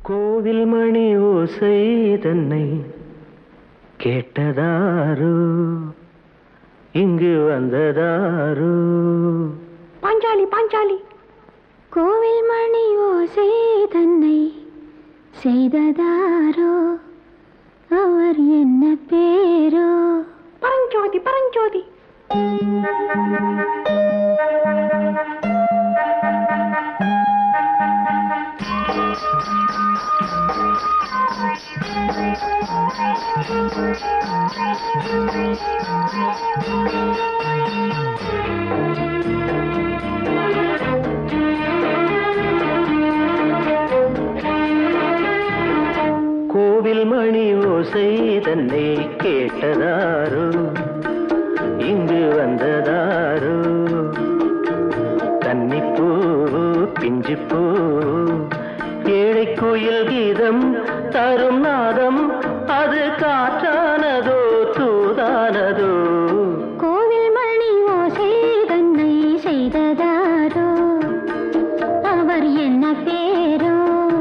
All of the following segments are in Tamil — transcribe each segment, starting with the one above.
கோவில் மணி ஓசை தன்னை கேட்டதாரோ இங்கு வந்ததாரோ பாஞ்சாலி பாஞ்சாலி கோவில் மணி ஓசை தன்னை செய்ததாரோ அவர் என்ன பேரோ பரஞ்சோதி பரஞ்சோதி கோவில் மணி ஓசை தன்னை கேட்டதாரோ இங்கு வந்ததாரோ கன்னிப்பூ பிஞ்சிப்பூ ஏழை கோயில் கீதம் தரும் நாதம் அது காற்றானதோ தூதானதோ கோவில் மணி ஓசை தன்னை செய்ததாரோ அவர் என்ன பேரோ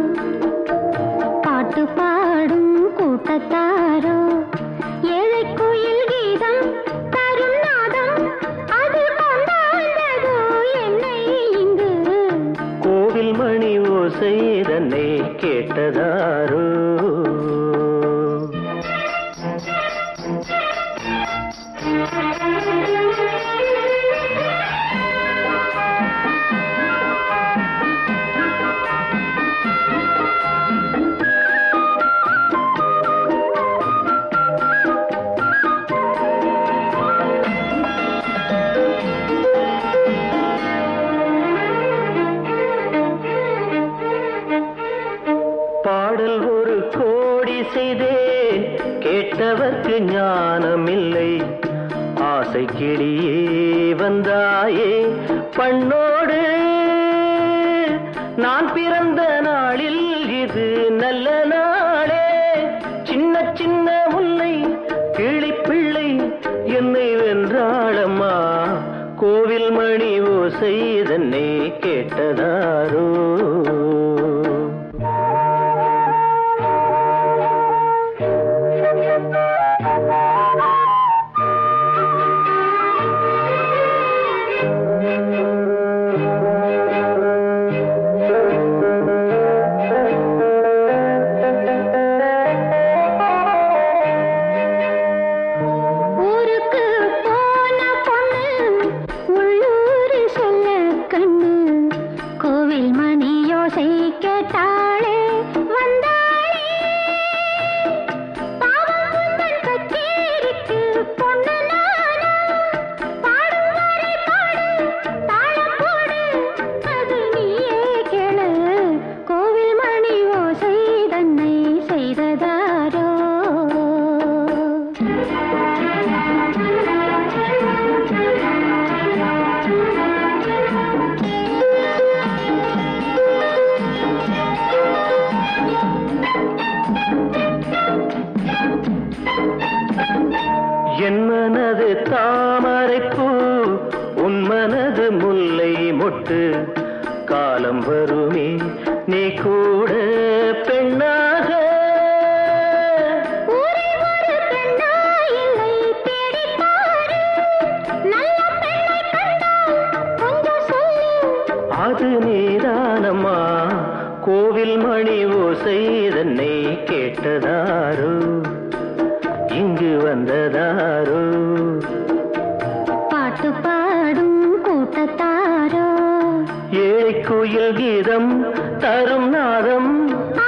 பாட்டு பாடும் கூட்டத்தாரோ ஏழை குயில் கீதம் தரும் நாதம் அது கொண்டாண்டதோ என்னை இங்கு கோவில் மணி ஓசை தன்னை கேட்டதாரோ பாடல் ஒரு கோடி செய்தேன் கேட்டவர்க்கு ஞானம் இல்லை ஆசை கிளியே வந்தாயே பண்ணோடு நான் பிறந்த நாளில் இது நல்ல நாளே சின்ன சின்ன முல்லை கிளிப்பிள்ளை என்னை வென்றாளம்மா கோவில் மணி ஓசை தன்னை கேட்டதாரோ ஊருக்கு போன பொண்ணு உள்ளூர் சொல்ல கண்ணு கோவில் மணி யோசை கேட்டாளே வந்தாளே பாவம் உந்தன் கச்சேரிக்கு பொண்ணு நானா பாடும் வரை பாடு தாளம் போடு அது நீயே கேளு கோவில் மணி ஓசை தன்னை செய்ததாரோ என் மனது தாமரைப்பூ உன் மனது முல்லை மொட்டு காலம் வருமே நீ கூட பெண்ணாக ஊரை ஒரு பெண்ணா இல்லை தேடிப் பாரு. நல்ல பெண்ணைக் கண்டால் கொஞ்சம் சொல்லு. அது நீதானம்மா கோவில் மணி ஓசை தன்னை கேட்டதாரோ இங்கு வந்ததாரோ பாட்டு பாடும் கூட்டத்தாரோ ஏழை குயில் கீதம் தரும் நாதம்